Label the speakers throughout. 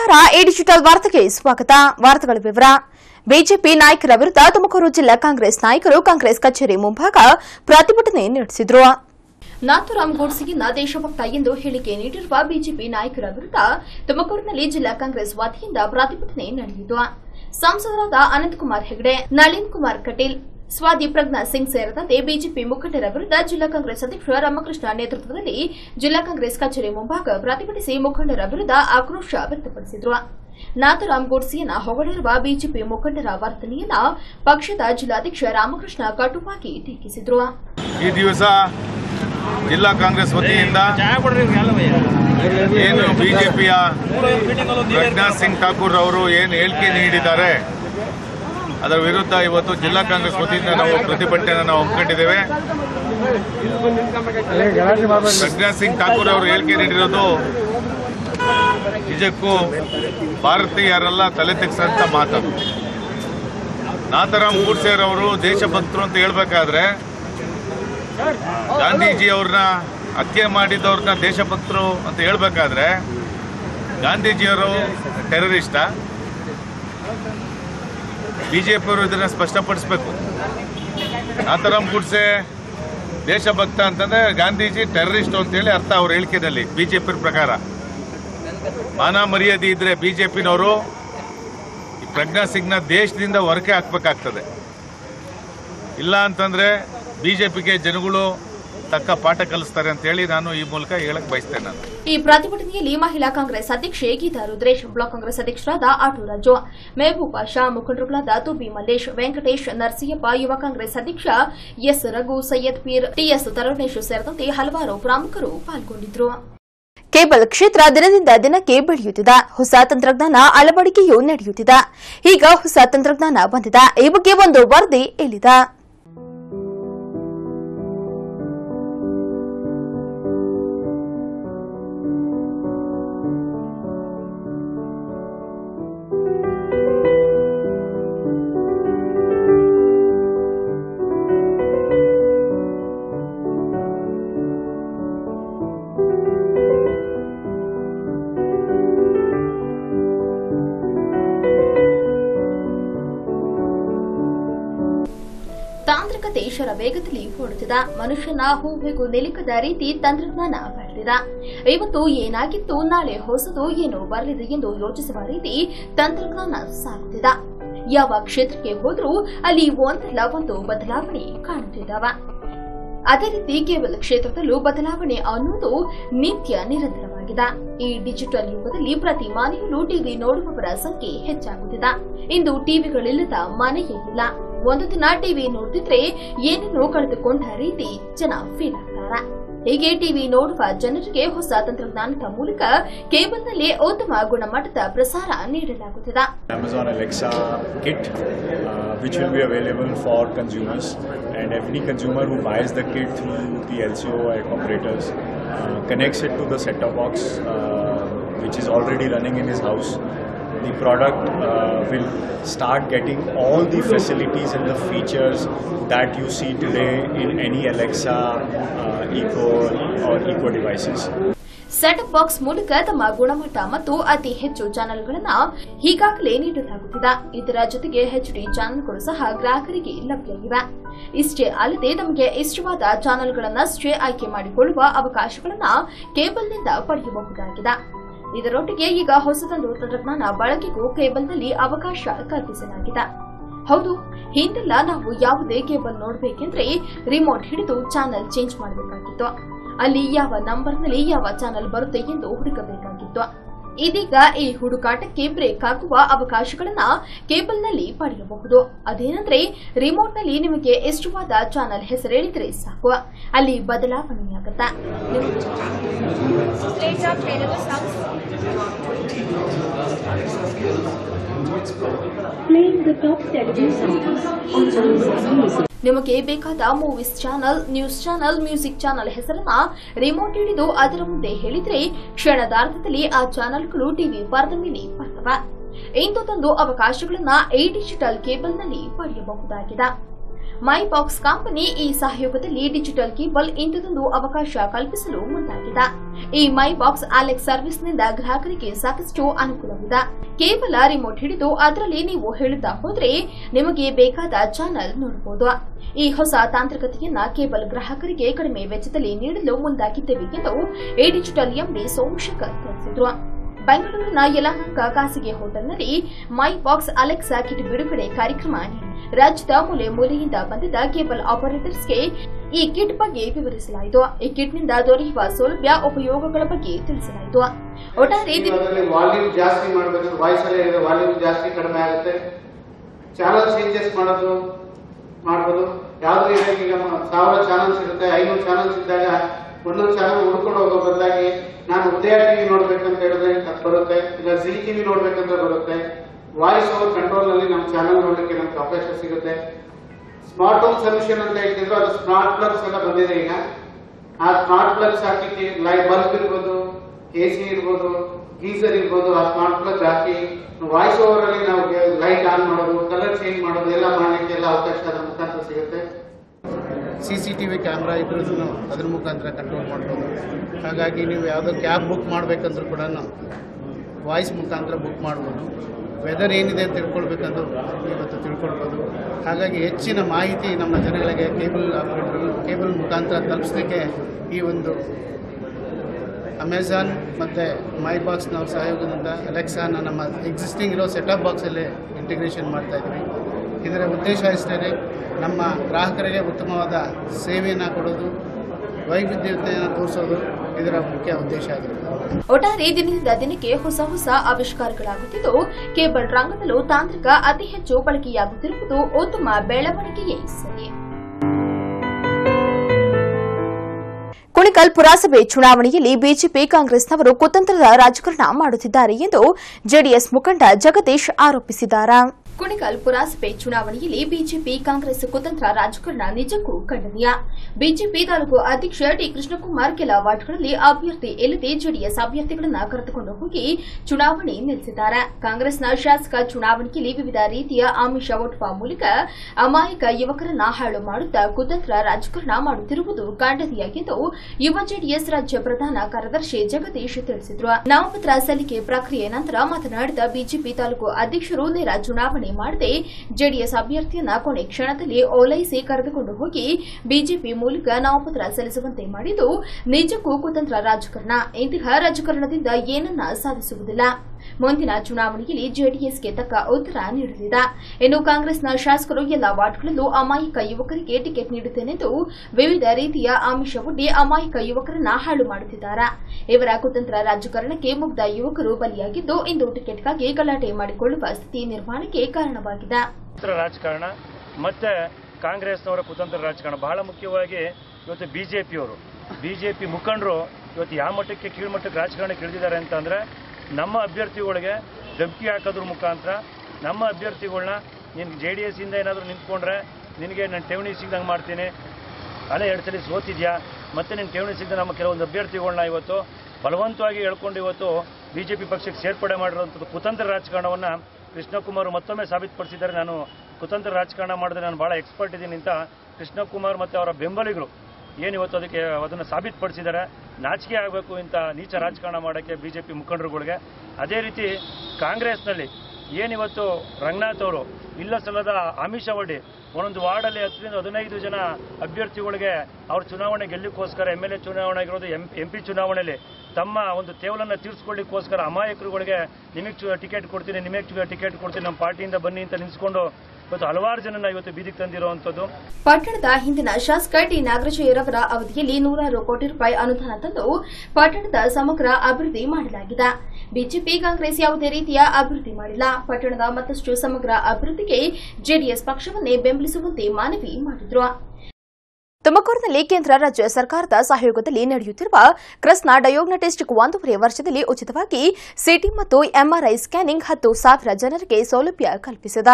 Speaker 1: ನಮಸ್ಕಾರ A digital ವಾರ್ತೆಗೆ ಸ್ವಾಗತ ವಾರ್ತೆಗಳ ವಿವರ ಬಿಜೆಪಿ ನಾಯಕರ ವಿರುದ್ಧ ತುಮಕೂರು ಜಿಲ್ಲಾ ಕಾಂಗ್ರೆಸ್ ನಾಯಕರು ಕಾಂಗ್ರೆಸ್ ಕಚೇರಿ ಮುಂಭಾಗ ಪ್ರತಿಭಟನೆ ನಡೆಸಿದರು ನಾಥುರಾಮ್ ಗೋಡ್ಸೆಗಿನ್ನ ದೇಶಭಕ್ತ ಎಂದು ಹೇಳಿಕೆ ನೀಡಿರುವ ಬಿಜೆಪಿ ನಾಯಕರ ವಿರುದ್ಧ ತುಮಕೂರಿನಲ್ಲಿ ಜಿಲ್ಲಾ ಕಾಂಗ್ರೆಸ್ ವತಿಯಿಂದ ಪ್ರತಿಭಟನೆ ನಡೆಯಿತು ಸಂಸದರಾದ ಅನಂತಕುಮಾರ್ ಹೆಗಡೆ ನಳಿನ್ ಕುಮಾರ್ ಕಟೀಲ್ ಸ್ವಾದಿ ಪ್ರಜ್ಞಾ ಸಿಂಗ್ ಸೇರಿದಂತೆ ಬಿಜೆಪಿ ಮುಖಂಡರ ವಿರುದ್ಧ ಜಿಲ್ಲಾ ಕಾಂಗ್ರೆಸ್ ಅಧ್ಯಕ್ಷ ರಾಮಕೃಷ್ಣ ನೇತೃತ್ವದಲ್ಲಿ ಜಿಲ್ಲಾ ಕಾಂಗ್ರೆಸ್ ಕಚೇರಿ ಮುಂಭಾಗ ಪ್ರತಿಭಟಿಸಿ ಮುಖಂಡರ ವಿರುದ್ಧ ಆಕ್ರೋಶ ವ್ಯಕ್ತಪಡಿಸಿದರು ನಾಥರಾಮ್ ಗೋಡ್ಸೆಯನ್ನ ಹೊಗಳಿರುವ ಬಿಜೆಪಿ ಮುಖಂಡರ ವರ್ತನೆಯನ್ನ ಪಕ್ಷದ ಜಿಲ್ಲಾಧ್ಯಕ್ಷ ರಾಮಕೃಷ್ಣ ಕಟುವಾಗಿ ಟೀಕಿಸಿದರು
Speaker 2: ಈ ದಿವಸ ಜಿಲ್ಲಾ ಕಾಂಗ್ರೆಸ್ ವತಿಯಿಂದ ಏನು ಬಿಜೆಪಿಯ ಪ್ರಜ್ಞಾ ಸಿಂಗ್ ಠಾಕೂರ್ ಅವರು ಏನು ಹೇಳಿಕೆ ನೀಡಿದ್ದಾರೆ ಅದರ ವಿರುದ್ಧ ಇವತ್ತು ಜಿಲ್ಲಾ ಕಾಂಗ್ರೆಸ್ ವತಿಯಿಂದ ನಾವು ಪ್ರತಿಭಟನೆಯನ್ನು ನಾವು ಹಮ್ಮಿಕೊಂಡಿದ್ದೇವೆ ಪ್ರಜ್ಞಾ ಸಿಂಗ್ ಠಾಕೂರ್ ಅವರು ಹೇಳಿಕೆ ನೀಡಿರೋದು ನಿಜಕ್ಕೂ ಭಾರತೀಯರೆಲ್ಲ ತಲೆ ತೆಗೆಸಂತ ಮಾತು ನಾಥರಾಮ್ ಗೂಡ್ಸೇರ್ ಅವರು ದೇಶಭಕ್ತರು ಅಂತ ಹೇಳ್ಬೇಕಾದ್ರೆ ಗಾಂಧೀಜಿ ಅವ್ರನ್ನ ಹತ್ಯೆ ಮಾಡಿದವ್ರನ್ನ ದೇಶಭಕ್ತರು ಅಂತ ಹೇಳ್ಬೇಕಾದ್ರೆ ಗಾಂಧೀಜಿಯವರು ಟೆರರಿಸ್ಟ ಬಿಜೆಪಿಯವರು ಇದನ್ನ ಸ್ಪಷ್ಟಪಡಿಸಬೇಕು ನಾಥರಾಮ್ ಗುಡ್ಸೆ ದೇಶಭಕ್ತ ಅಂತಂದ್ರೆ ಗಾಂಧೀಜಿ ಟೆರರಿಸ್ಟ್ ಅಂತೇಳಿ ಅರ್ಥ ಅವ್ರ ಹೇಳಿಕೆನಲ್ಲಿ ಬಿಜೆಪಿ ಪ್ರಕಾರ ಮಾನ ಮರ್ಯಾದೆ ಇದ್ರೆ ಬಿಜೆಪಿನವರು ಪ್ರಜ್ಞಾ ಸಿಂಗ್ನ ದೇಶದಿಂದ ಹೊರಕೆ ಹಾಕ್ಬೇಕಾಗ್ತದೆ ಇಲ್ಲ ಅಂತಂದ್ರೆ ಬಿಜೆಪಿಗೆ ಜನಗಳು ತಕ್ಕ ಪಾಠ ಕಲಿಸ್ತಾರೆ ಅಂತ ಹೇಳಿ ನಾನು ಈ ಮೂಲಕ ಹೇಳಕ್ ಬಯಸ್ತೇನೆ ನಾನು
Speaker 1: ಈ ಪ್ರತಿಭಟನೆಯಲ್ಲಿ ಮಹಿಳಾ ಕಾಂಗ್ರೆಸ್ ಅಧ್ಯಕ್ಷೆ ಗೀತಾ ರುದ್ರೇಶ್ ಬ್ಲಾಕ್ ಕಾಂಗ್ರೆಸ್ ಅಧ್ಯಕ್ಷರಾದ ಆಟೋ ರಾಜು ಮೆಹಬೂಬಾ ಶಾ ಮುಖಂಡರುಗಳಾದ ತುಬಿ ಮಲ್ಲೇಶ್ ವೆಂಕಟೇಶ್ ನರಸಿಂಹಪ್ಪ ಯುವ ಕಾಂಗ್ರೆಸ್ ಅಧ್ಯಕ್ಷ ಎಸ್ ರಘು ಸೈಯದ್ ಪೀರ್ ಟಿಎಸ್ ತರುಣೇಶ್ ಸೇರಿದಂತೆ ಹಲವಾರು ಪ್ರಮುಖರು ಪಾಲ್ಗೊಂಡಿದ್ದರು ಕೇಬಲ್ ಕ್ಷೇತ್ರ ದಿನದಿಂದ ದಿನಕ್ಕೆ ಬೆಳೆಯುತ್ತಿದೆ ಹೊಸ ತಂತ್ರಜ್ಞಾನ ಅಳವಡಿಕೆಯೂ ನಡೆಯುತ್ತಿದೆ ಈಗ ಹೊಸ ತಂತ್ರಜ್ಞಾನ ಬಂದಿದೆ ಈ ಬಗ್ಗೆ ಒಂದು ವರದಿ ಇಲ್ಲಿದೆ ತಾಂತ್ರಿಕತೆ ಶರ ವೇಗದಲ್ಲಿ ಓಡುತ್ತಿದೆ ಮನುಷ್ಯನ ಹೂವಿಗೂ ನಿಲುಕದ ರೀತಿ ತಂತ್ರಜ್ಞಾನ ಬೆಳೆದಿದೆ ಇವತ್ತು ಏನಾಗಿತ್ತು ನಾಳೆ ಹೊಸದು ಏನು ಬರಲಿದೆ ಎಂದು ಯೋಚಿಸುವ ರೀತಿ ತಂತ್ರಜ್ಞಾನ ಸಾಗುತ್ತಿದೆ ಯಾವ ಕ್ಷೇತ್ರಕ್ಕೆ ಹೋದರೂ ಅಲ್ಲಿ ಒಂದಲ್ಲ ಒಂದು ಬದಲಾವಣೆ ಕಾಣುತ್ತಿದ್ದಾವೆ ಅದೇ ರೀತಿ ಕೇವಲ ಕ್ಷೇತ್ರದಲ್ಲೂ ಬದಲಾವಣೆ ಅನ್ನುವುದು ನಿತ್ಯ ನಿರಂತರವಾಗಿದೆ ಈ ಡಿಜಿಟಲ್ ಯುಗದಲ್ಲಿ ಪ್ರತಿ ಮನೆಯಲ್ಲೂ ಟಿವಿ ನೋಡುವವರ ಸಂಖ್ಯೆ ಹೆಚ್ಚಾಗುತ್ತಿದೆ ಇಂದು ಟಿವಿಗಳಿಲ್ಲದ ಮನೆಯೇ ಇಲ್ಲ ಒಂದು ದಿನ ಟಿವಿ ನೋಡ್ತಿದ್ರೆ ಏನನ್ನೋ ಕಳೆದುಕೊಂಡ ರೀತಿ ಜನ ಫೀಲ್ ಆಗ್ತಾರೆ ಹೀಗೆ ಟಿವಿ ನೋಡುವ ಜನರಿಗೆ ಹೊಸ ತಂತ್ರಜ್ಞಾನದ ಮೂಲಕ ಕೇಬಲ್ನಲ್ಲಿ ಉತ್ತಮ ಗುಣಮಟ್ಟದ ಪ್ರಸಾರ ನೀಡಲಾಗುತ್ತಿದೆ
Speaker 3: Amazon Alexa kit, uh, which will be available for consumers, and any consumer who buys the kit through the LCO operators uh, connects it to the set-top box, uh, which is already running in his house. The product uh, will start getting all the facilities and the features that you see today in any Alexa, uh, Echo, or Echo devices.
Speaker 1: Set box ಮೂಲಕ ತಮ್ಮ ಗುಣಮಟ್ಟ ಮತ್ತು ಅತಿ ಹೆಚ್ಚು ಚಾನೆಲ್ಗಳನ್ನು ಈಗಾಗಲೇ ನೀಡಲಾಗುತ್ತಿದೆ ಇದರ ಜೊತೆಗೆ ಎಚ್ಡಿ ಚಾನೆಲ್ಗಳು ಸಹ ಗ್ರಾಹಕರಿಗೆ ಲಭ್ಯವಿವೆ ಇಷ್ಟೇ ಅಲ್ಲದೆ ತಮಗೆ ಇಷ್ಟವಾದ ಚಾನೆಲ್ಗಳನ್ನಷ್ಟೇ ಆಯ್ಕೆ ಮಾಡಿಕೊಳ್ಳುವ ಅವಕಾಶಗಳನ್ನು ಕೇಬಲ್ನಿಂದ ಪಡೆಯಬಹುದಾಗಿದೆ ಇದರೊಟ್ಟಿಗೆ ಈಗ ಹೊಸದೊಂದು ತಂತ್ರಜ್ಞಾನ ಬಳಕೆಗೂ ಕೇಬಲ್ನಲ್ಲಿ ಅವಕಾಶ ಕಲ್ಪಿಸಲಾಗಿದೆ ಹೌದು ಹಿಂದೆಲ್ಲ ನಾವು ಯಾವುದೇ ಕೇಬಲ್ ನೋಡಬೇಕೆಂದ್ರೆ ರಿಮೋಟ್ ಹಿಡಿದು ಚಾನೆಲ್ ಚೇಂಜ್ ಮಾಡಬೇಕಾಗಿತ್ತು ಅಲ್ಲಿ ಯಾವ ನಂಬರ್ನಲ್ಲಿ ಯಾವ ಚಾನೆಲ್ ಬರುತ್ತೆ ಎಂದು ಹುಡುಕಬೇಕಾಗಿತ್ತು ಇದೀಗ ಈ ಹುಡುಕಾಟಕ್ಕೆ ಬ್ರೇಕ್ ಹಾಕುವ ಅವಕಾಶಗಳನ್ನ ಕೇಬಲ್ನಲ್ಲಿ ಪಡೆಯಬಹುದು ಅದೇನೆಂದ್ರೆ ರಿಮೋಟ್ನಲ್ಲಿ ನಿಮಗೆ ಇಷ್ಟವಾದ ಚಾನೆಲ್ ಹೆಸರೇಳಿದ್ರೆ ಸಾಕು ಅಲ್ಲಿ ಬದಲಾವಣೆಯಾಗತ್ತೆ
Speaker 4: Slate of Telugu songs.
Speaker 5: Playing the top Telugu songs on Amazon Music.
Speaker 1: ನಿಮಗೆ ಬೇಕಾದ movies channel news channel music channel ಹೆಸರನ್ನ ರಿಮೋಟ್ ಹಿಡಿದು ಅದರ ಮುಂದೆ ಹೇಳಿದ್ರೆ ಕ್ಷಣದಾರ್ಧದಲ್ಲಿ ಆ ಚಾನಲ್ಗಳು ಟಿವಿ ಪರದ ಮೇಲೆ ಬರ್ತವೆ ಇಂಥದ್ದೊಂದು ಅವಕಾಶಗಳನ್ನ ಈ ಡಿಜಿಟಲ್ ಕೇಬಲ್ನಲ್ಲಿ ಪಡೆಯಬಹುದಾಗಿದೆ ಮೈ ಬಾಕ್ಸ್ ಕಂಪನಿ ಈ ಸಹಯೋಗದಲ್ಲಿ ಡಿಜಿಟಲ್ ಕೇಬಲ್ ಇಂಥದೊಂದು ಅವಕಾಶ ಕಲ್ಪಿಸಲು ಮುಂದಾಗಿದೆ ಈ ಮೈ ಬಾಕ್ಸ್ ಅಲೆಕ್ಸ್ ಸರ್ವಿಸ್ನಿಂದ ಗ್ರಾಹಕರಿಗೆ ಸಾಕಷ್ಟು ಅನುಕೂಲವಿದೆ ಕೇವಲ ರಿಮೋಟ್ ಹಿಡಿದು ಅದರಲ್ಲಿ ನೀವು ಹೇಳುತ್ತಾ ಹೋದ್ರೆ ನಿಮಗೆ ಬೇಕಾದ ಚಾನೆಲ್ ನೋಡಬಹುದು ಈ ಹೊಸ ತಾಂತ್ರಿಕತೆಯನ್ನ ಕೇಬಲ್ ಗ್ರಾಹಕರಿಗೆ ಕಡಿಮೆ ವೆಚ್ಚದಲ್ಲಿ ನೀಡಲು ಮುಂದಾಗಿದ್ದೇವೆ ಎಂದು ಎ ಡಿಜಿಟಲ್ ಎಂಡಿ ಸೋಮಶೇಖರ್ ತಿಳಿಸಿದರು ಬೆಂಗಳೂರಿನ ಯಲಹಂಕ ಖಾಸಗಿ ಹೋಟೆಲ್ನಲ್ಲಿ ಮೈ ಬಾಕ್ಸ್ ಅಲೆಕ್ಸಾ ಕಿಟ್ ಬಿಡುಗಡೆ ಕಾರ್ಯಕ್ರಮ ನಡೆಯಿತು. ರಾಜ್ಯದ ಮೂಲೆ ಮೂಲೆಯಿಂದ ಬಂದಿದ್ದ ಕೇಬಲ್ ಆಪರೇಟರ್ಸ್ಗೆ ಈ ಕಿಟ್ ಬಗ್ಗೆ ವಿವರಿಸಲಾಯಿತು ಈ ಕಿಟ್ನಿಂದ ದೊರೆಯುವ ಸೌಲಭ್ಯ ಉಪಯೋಗಗಳ ಬಗ್ಗೆ ತಿಳಿಸಲಾಯಿತು ಒಟ್ಟಾರೆ ದಿನ
Speaker 4: ಅದರಲ್ಲಿ ವಾಲ್ಯೂಮ್ ಜಾಸ್ತಿ ಮಾಡಬೇಕು ವಾಯ್ಸ್ ಎಲ್ಲ ಇದೆ ವಾಲ್ಯೂಮ್ ಜಾಸ್ತಿ ಕಡಿಮೆ ಆಗುತ್ತೆ ಚಾನಲ್ ಚೇಂಜಸ್ ಮಾಡೋದು ಮಾಡ್ಬೋದು ಯಾವ್ದು ಇದೆ ಈಗ ಮ- ಸಾವಿರ ಚಾನಲ್ಸ್ ಇರುತ್ತೆ ಐನೂರು ಚಾನಲ್ಸ್ ಇದ್ದಾಗ ಒಂದೊಂದು ಚಾನಲ್ ಹುಡ್ಕೊಂಡು ಹೋಗೋ ಬದಲಾಗಿ ನಾನು ಉದಯ ಟಿವಿ ನೋಡ್ಬೇಕಂತ ಹೇಳಿದ್ರೆ ಅದು ಬರುತ್ತೆ ಇಲ್ಲ ಜಿ ಟಿವಿ ನೋಡ್ಬೇಕಂತ ಬರುತ್ತೆ ವಾಯ್ಸ್ ಓವರ್ ಕಂಟ್ರೋಲ್ ನಲ್ಲಿ ನಮ್ಮ ಚಾನಲ್ ನೋಡ್ಲಿಕ್ಕೆ ನಮ್ಗೆ ಅವಕಾಶ ಸಿಗುತ್ತೆ ಸ್ಮಾರ್ಟ್ ಹೋಮ್ ಸೊಲ್ಯೂಷನ್ ಅಂತ ಹೇಳ್ತಿದ್ರು ಅದು ಸ್ಮಾರ್ಟ್ ಪ್ಲಗ್ಸ್ ಎಲ್ಲ ಬಂದಿದೆ ಈಗ ಆ ಸ್ಮಾರ್ಟ್ ಪ್ಲಗ್ಸ್ ಹಾಕಿ ಲೈಟ್ ಬಲ್ಬ್ ಇರ್ಬೋದು ಎ ಸಿ ಇರ್ಬೋದು ಗೀಸರ್ ಇರ್ಬೋದು ಆ ಸ್ಮಾರ್ಟ್ ಪ್ಲಗ್ ಹಾಕಿ ವಾಯ್ಸ್ ಓವರ್ ಅಲ್ಲಿ ನಾವು ಲೈಟ್ ಆನ್ ಮಾಡೋದು ಕಲರ್ ಚೇಂಜ್ ಮಾಡೋದು ಎಲ್ಲ ಮಾಡಲಿಕ್ಕೆ ಎಲ್ಲ ಅವಕಾಶ ಅದ್ರ ಮುಖಾಂತರ ಸಿಗುತ್ತೆ
Speaker 6: C C T V camera ಇದ್ರೂ ಅದ್ರ ಮುಖಾಂತರ ಕಂಟ್ರೋಲ್ ಮಾಡ್ಬೋದು ಹಾಗಾಗಿ ನೀವು ಯಾವುದೋ ಕ್ಯಾಬ್ ಬುಕ್ ಮಾಡಬೇಕಂದ್ರೂ ಕೂಡ ವಾಯ್ಸ್ ಮುಖಾಂತರ ಬುಕ್ ಮಾಡ್ಬೋದು ವೆದರ್ ಏನಿದೆ ಅಂತ ತಿಳ್ಕೊಳ್ಬೇಕಂದ್ರೂ ಇವತ್ತು ತಿಳ್ಕೊಳ್ಬೋದು ಹಾಗಾಗಿ ಹೆಚ್ಚಿನ ಮಾಹಿತಿ ನಮ್ಮ ಜನಗಳಿಗೆ ಕೇಬಲ್ ಆಪರೇಟರ್ ಕೇಬಲ್ ಮುಖಾಂತರ ತಲುಪಿಸ್ಲಿಕ್ಕೆ ಈ ಒಂದು ಅಮೆಝಾನ್ ಮತ್ತು ಮೈ ಬಾಕ್ಸ್ನ ಸಹಯೋಗದಿಂದ ಅಲೆಕ್ಸಾನ ನಮ್ಮ ಎಕ್ಸಿಸ್ಟಿಂಗ್ ಇರೋ ಸೆಟಪ್ ಬಾಕ್ಸಲ್ಲೇ ಇಂಟಿಗ್ರೇಷನ್ ಮಾಡ್ತಾ ಇದ್ವಿ ಇದರ ಉದ್ದೇಶ ಇಷ್ಟೇ ನಮ್ಮ ಗ್ರಾಹಕರಿಗೆ ಉತ್ತಮವಾದ ಸೇವೆಯನ್ನು ಕೊಡೋದು ವೈವಿಧ್ಯತೆಯನ್ನು ತೋರಿಸೋದು ಇದರ ಮುಖ್ಯ ಉದ್ದೇಶ ಆಗಿರುತ್ತೆ
Speaker 1: ಒಟ್ಟಾರೆ ದಿನದಿಂದ ದಿನಕ್ಕೆ ಹೊಸ ಹೊಸ ಆವಿಷ್ಕಾರಗಳಾಗುತ್ತಿದ್ದು ಕೇಬಲ್ ರಂಗದಲ್ಲೂ ತಾಂತ್ರಿಕ ಅತಿ ಹೆಚ್ಚು ಬಳಕೆಯಾಗುತ್ತಿರುವುದು ಉತ್ತಮ ಬೆಳವಣಿಗೆಯೇ ಸರಿ ಕುಣಿಕಲ್ ಪುರಸಭೆ ಚುನಾವಣೆಯಲ್ಲಿ ಬಿಜೆಪಿ ಕಾಂಗ್ರೆಸ್ನವರು ಕುತಂತ್ರದ ರಾಜಕಾರಣ ಮಾಡುತ್ತಿದ್ದಾರೆ ಎಂದು ಜೆಡಿಎಸ್ ಮುಖಂಡ ಜಗದೀಶ್ ಆರೋಪಿಸಿದ್ದಾರೆ ಕುಣಿಕಲ್ ಪುರಸಭೆ ಚುನಾವಣೆಯಲ್ಲಿ ಬಿಜೆಪಿ ಕಾಂಗ್ರೆಸ್ ಕುತಂತ್ರ ರಾಜಕಾರಣ ನಿಜಕ್ಕೂ ಖಂಡನೀಯ ಬಿಜೆಪಿ ತಾಲೂಕು ಅಧ್ಯಕ್ಷ ಟಿ ಕೃಷ್ಣಕುಮಾರ್ ಕೆಲ ವಾರ್ಡ್ಗಳಲ್ಲಿ ಅಭ್ಯರ್ಥಿ ಇಲ್ಲದೆ ಜೆಡಿಎಸ್ ಅಭ್ಯರ್ಥಿಗಳನ್ನ ಕರೆದುಕೊಂಡು ಹೋಗಿ ಚುನಾವಣೆ ನಿಲ್ಲಿಸಿದ್ದಾರೆ ಕಾಂಗ್ರೆಸ್ನ ಶಾಸಕ ಚುನಾವಣೆಯಲ್ಲಿ ವಿವಿಧ ರೀತಿಯ ಆಮಿಷ ಒಟ್ಟುವ ಮೂಲಕ ಅಮಾಯಕ ಯುವಕರನ್ನ ಹಾಳು ಮಾಡುತ್ತಾ ಕುತಂತ್ರ ರಾಜಕಾರಣ ಮಾಡುತ್ತಿರುವುದು ಖಂಡನೀಯ ಎಂದು ಯುವ ಜೆಡಿಎಸ್ ರಾಜ್ಯ ಪ್ರಧಾನ ಕಾರ್ಯದರ್ಶಿ ಜಗದೀಶ್ ತಿಳಿಸಿದರು ನಾಮಪತ್ರ ಸಲ್ಲಿಕೆ ಪ್ರಕ್ರಿಯೆ ನಂತರ ಮಾತನಾಡಿದ ಬಿಜೆಪಿ ತಾಲೂಕು ಅಧ್ಯಕ್ಷರು ನೇರ ಚುನಾವಣೆ ಮಾಡದೆ ಜೆಡಿಎಸ್ ಅಭ್ಯರ್ಥಿಯನ್ನ ಕೊನೆ ಕ್ಷಣದಲ್ಲಿ ಓಲೈಸಿ ಕರೆದುಕೊಂಡು ಹೋಗಿ ಬಿಜೆಪಿ ಮೂಲಕ ನಾಮಪತ್ರ ಸಲ್ಲಿಸುವಂತೆ ಮಾಡಿದ್ದು ನಿಜಕ್ಕೂ ಕುತಂತ್ರ ರಾಜಕಾರಣ ಇಂತಹ ರಾಜಕಾರಣದಿಂದ ಏನನ್ನ ಸಾಧಿಸುವುದಿಲ್ಲ ಮುಂದಿನ ಚುನಾವಣೆಯಲ್ಲಿ ಜೆಡಿಎಸ್ಗೆ ತಕ್ಕ ಉತ್ತರ ನೀಡಲಿದೆ ಇನ್ನು ಕಾಂಗ್ರೆಸ್ನ ಶಾಸಕರು ಎಲ್ಲ ವಾರ್ಡ್ಗಳಲ್ಲೂ ಅಮಾಯಕ ಯುವಕರಿಗೆ ಟಿಕೆಟ್ ನೀಡುತ್ತೇನೆಂದು ವಿವಿಧ ರೀತಿಯ ಆಮಿಷವೊಡ್ಡಿ ಅಮಾಯಕ ಯುವಕರನ್ನ ಹಾಳು ಮಾಡುತ್ತಿದ್ದಾರೆ ಇವರ ಕುತಂತ್ರ ರಾಜಕಾರಣಕ್ಕೆ ಮುಗ್ಧ ಯುವಕರು ಬಲಿಯಾಗಿದ್ದು ಇಂದು ಟಿಕೆಟ್ಗಾಗಿ ಗಲಾಟೆ ಮಾಡಿಕೊಳ್ಳುವ ಸ್ಥಿತಿ ನಿರ್ಮಾಣಕ್ಕೆ ಕಾರಣವಾಗಿದೆ
Speaker 7: ಕುತಂತ್ರ ರಾಜಕಾರಣ ಮತ್ತೆ ಕಾಂಗ್ರೆಸ್ನವರ ಕುತಂತ್ರ ರಾಜಕಾರಣ ಬಹಳ ಮುಖ್ಯವಾಗಿ ಇವತ್ತು ಬಿ ಜೆ ಪಿಯವರು ಬಿ ಜೆ ಪಿ ಮುಖಂಡರು ಇವತ್ತು ಯಾವ ಮಟ್ಟಕ್ಕೆ ಕೀಳ್ಮಟ್ಟಕ್ಕೆ ರಾಜಕಾರಣಕ್ಕೆ ಇಳಿದಿದ್ದಾರೆ ಅಂತಂದರೆ ನಮ್ಮ ಅಭ್ಯರ್ಥಿಗಳಿಗೆ ಧಮಕಿ ಹಾಕೋದ್ರ ಮುಖಾಂತರ ನಮ್ಮ ಅಭ್ಯರ್ಥಿಗಳನ್ನ ನೀನು ಜೆ ಡಿ ಎಸ್ಸಿಂದ ಏನಾದರೂ ನಿಂತ್ಕೊಂಡ್ರೆ ನಿನಗೆ ನಾನು ಠೇವಣಿ ಸಿಗ್ದಂಗೆ ಮಾಡ್ತೀನಿ ಅಲ್ಲೇ ಎರಡು ಸಲ ಸೋತಿದ್ಯಾ ಮತ್ತೆ ನೀನು ಠೇವಣಿ ಸಿಗದೆ ನಮ್ಮ ಕೆಲವೊಂದು ಅಭ್ಯರ್ಥಿಗಳನ್ನ ಇವತ್ತು ಬಲವಂತವಾಗಿ ಹೇಳ್ಕೊಂಡು ಇವತ್ತು ಬಿ ಜೆ ಪಿ ಪಕ್ಷಕ್ಕೆ ಸೇರ್ಪಡೆ ಮಾಡಿರುವಂಥದ್ದು ಕುತಂತ್ರ ರಾಜಕಾರಣವನ್ನು ಕೃಷ್ಣಕುಮಾರ್ ಮತ್ತೊಮ್ಮೆ ಸಾಬೀತುಪಡಿಸಿದ್ದಾರೆ ನಾನು ಕುತಂತ್ರ ರಾಜಕಾರಣ ಮಾಡಿದ್ರೆ ನಾನು ಭಾಳ ಎಕ್ಸ್ಪರ್ಟ್ ಇದ್ದೀನಿ ಅಂತ ಕೃಷ್ಣಕುಮಾರ್ ಮತ್ತು ಅವರ ಬೆಂಬಲಿಗರು ಏನು ಇವತ್ತು ಅದಕ್ಕೆ ಅದನ್ನು ಸಾಬೀತುಪಡಿಸಿದ್ದಾರೆ ನಾಚಿಕೆ ಆಗಬೇಕು ಇಂಥ ನೀಚ ರಾಜಕಾರಣ ಮಾಡೋಕ್ಕೆ ಬಿ ಜೆ ಪಿ ಮುಖಂಡರುಗಳಿಗೆ ಅದೇ ರೀತಿ ಕಾಂಗ್ರೆಸ್ನಲ್ಲಿ ಏನಿವತ್ತು ರಂಗನಾಥ್ ಅವರು ಇಲ್ಲ ಸಲ್ಲದ ಆಮಿಷ ಒಡ್ಡಿ ಒಂದೊಂದು ವಾರ್ಡಲ್ಲಿ ಹತ್ತರಿಂದ ಹದಿನೈದು ಜನ ಅಭ್ಯರ್ಥಿಗಳಿಗೆ ಅವ್ರ ಚುನಾವಣೆ ಗೆಲ್ಲಕ್ಕೋಸ್ಕರ ಎಮ್ ಎಲ್ ಎ ಚುನಾವಣೆ ಆಗಿರೋದು ಎಂ ಎಂ ಪಿ ಚುನಾವಣೆಯಲ್ಲಿ ತಮ್ಮ ಒಂದು ತೇವಲನ್ನು ತೀರಿಸ್ಕೊಳ್ಳಿಕ್ಕೋಸ್ಕರ ಅಮಾಯಕರುಗಳಿಗೆ ನಿಮಗೆ ಚು ಟಿಕೆಟ್ ಕೊಡ್ತೀನಿ ನಿಮಗೆ ಟಿಕೆಟ್ ಕೊಡ್ತೀನಿ ನಮ್ಮ ಪಾರ್ಟಿಯಿಂದ ಬನ್ನಿ ಅಂತ ನಿಲ್ಸ್ಕೊಂಡು ಇವತ್ತು ಹಲವಾರು ಜನನ ಇವತ್ತು ಬೀದಿಗೆ ತಂದಿರುವಂಥದ್ದು
Speaker 1: ಪಟ್ಟಣದ ಹಿಂದಿನ ಶಾಸಕ ಟಿ ನಾಗರಾಜಯ್ಯರವರ ಅವಧಿಯಲ್ಲಿ ನೂರಾರು ಕೋಟಿ ರೂಪಾಯಿ ಅನುದಾನ ತಂದು ಪಟ್ಟಣದ ಸಮಗ್ರ ಅಭಿವೃದ್ಧಿ ಮಾಡಲಾಗಿದೆ ಬಿಜೆಪಿ ಕಾಂಗ್ರೆಸ್ ಯಾವುದೇ ರೀತಿಯ ಅಭಿವೃದ್ಧಿ ಮಾಡಿಲ್ಲ ಪಟ್ಟಣದ ಮತ್ತಷ್ಟು ಸಮಗ್ರ ಅಭಿವೃದ್ಧಿಗೆ ಜೆಡಿಎಸ್ ಪಕ್ಷವನ್ನೇ ಬೆಂಬಲಿಸುವಂತೆ ಮನವಿ ಮಾಡಿದ್ರು ತುಮಕೂರಿನಲ್ಲಿ ಕೇಂದ್ರ ರಾಜ್ಯ ಸರ್ಕಾರದ ಸಹಯೋಗದಲ್ಲಿ ನಡೆಯುತ್ತಿರುವ ಕ್ರಸ್ನ ಡಯೋಗ್ನಟಿಸ್ಟಿಕ್ ಒಂದೂವರೆ ವರ್ಷದಲ್ಲಿ ಉಚಿತವಾಗಿ ಸಿಟಿ ಮತ್ತು ಎಂಆರ್ಐ ಸ್ಕ್ಯಾನಿಂಗ್ ಹತ್ತು ಸಾವಿರ ಜನರಿಗೆ ಸೌಲಭ್ಯ ಕಲ್ಪಿಸಿದೆ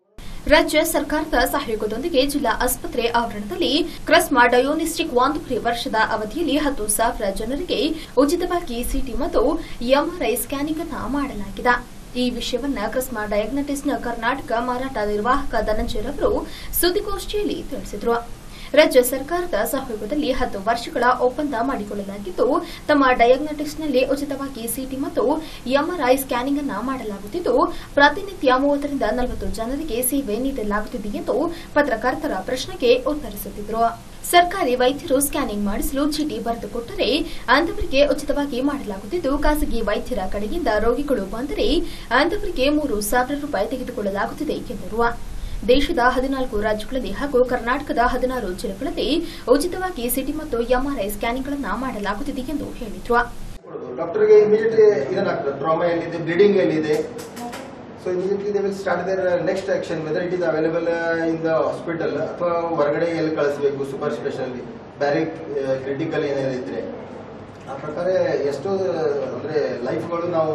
Speaker 1: ರಾಜ್ಯ ಸರ್ಕಾರದ ಸಹಯೋಗದೊಂದಿಗೆ ಜಿಲ್ಲಾ ಆಸ್ಪತ್ರೆ ಆವರಣದಲ್ಲಿ ಕ್ರಸ್ಮಾ ಡಯೋನಿಸ್ಟಿಕ್ ಒಂದೂವರೆ ವರ್ಷದ ಅವಧಿಯಲ್ಲಿ ಹತ್ತು ಸಾವಿರ ಜನರಿಗೆ ಉಚಿತವಾಗಿ ಸಿಟಿ ಮತ್ತು ಎಂಆರ್ಐ ಸ್ಕ್ಯಾನಿಂಗ್ ಅನ್ನು ಮಾಡಲಾಗಿದೆ ಈ ವಿಷಯವನ್ನ ಕ್ರಿಸ್ಮಾ ಡಯಾಗ್ನಟಿಸ್ನ ಕರ್ನಾಟಕ ಮಾರಾಟ ನಿರ್ವಾಹಕ ಧನಂಜಯ್ ರವರು ಸುದ್ದಿಗೋಷ್ಠಿಯಲ್ಲಿ ತಿಳಿಸಿದರು ರಾಜ್ಯ ಸರ್ಕಾರದ ಸಹಯೋಗದಲ್ಲಿ ಹತ್ತು ವರ್ಷಗಳ ಒಪ್ಪಂದ ಮಾಡಿಕೊಳ್ಳಲಾಗಿದ್ದು ತಮ್ಮ ಡಯಾಗ್ನಟಿಕ್ಸ್ನಲ್ಲಿ ಉಚಿತವಾಗಿ ಸಿಟಿ ಮತ್ತು ಎಂಆರ್ಐ ಸ್ಕ್ಯಾನಿಂಗ್ ಅನ್ನ ಮಾಡಲಾಗುತ್ತಿದ್ದು ಪ್ರತಿನಿತ್ಯ ಮೂವತ್ತರಿಂದ ನಲವತ್ತು ಜನರಿಗೆ ಸೇವೆ ನೀಡಲಾಗುತ್ತಿದೆ ಎಂದು ಪತ್ರಕರ್ತರ ಪ್ರಶ್ನೆಗೆ ಉತ್ತರಿಸುತ್ತಿದ್ದರು ಸರ್ಕಾರಿ ವೈದ್ಯರು ಸ್ಕ್ಯಾನಿಂಗ್ ಮಾಡಿಸಲು ಚೀಟಿ ಬರೆದುಕೊಟ್ಟರೆ ಅಂತವರಿಗೆ ಉಚಿತವಾಗಿ ಮಾಡಲಾಗುತ್ತಿದ್ದು ಖಾಸಗಿ ವೈದ್ಯರ ಕಡೆಯಿಂದ ರೋಗಿಗಳು ಬಂದರೆ ಅಂತವರಿಗೆ ಮೂರು ಸಾವಿರ ರೂಪಾಯಿ ತೆಗೆದುಕೊಳ್ಳಲಾಗುತ್ತಿದೆ ಎಂದರು ದೇಶದ ಹದಿನಾಲ್ಕು ರಾಜ್ಯಗಳಲ್ಲಿ ಹಾಗೂ ಕರ್ನಾಟಕದ ಹದಿನಾರು ಜಿಲ್ಲೆಗಳಲ್ಲಿ ಉಚಿತವಾಗಿ ಸಿಟಿ ಮತ್ತು ಎಂಆರ್ಐ ಸ್ಕ್ಯಾನಿಂಗ್ಗಳನ್ನು ಮಾಡಲಾಗುತ್ತಿದೆ ಎಂದು ಹೇಳಿದರು
Speaker 8: ಡಾಕ್ಟರ್ಗೆ ಇಮಿಡಿಯೇಟ್ಲಿ ಇದನ್ನಾಗ್ತದೆ ಟ್ರಾಮಾ ಎಲ್ಲಿದೆ ಬ್ಲೀಡಿಂಗ್ ಎಲ್ಲಿದೆ so immediately they will start their next action whether it is available in the hospital ಅಥವಾ ಹೊರಗಡೆ ಎಲ್ಲಿ ಕಳಿಸ್ಬೇಕು ಸೂಪರ್ ಸ್ಪೆಷಲಿ ಬೇರೆ ಕ್ರಿಟಿಕಲ್ ಏನೇನಿದ್ರೆ ಆ ಪ್ರಕಾರ ಎಷ್ಟೋ ಅಂದರೆ ಲೈಫ್ಗಳು ನಾವು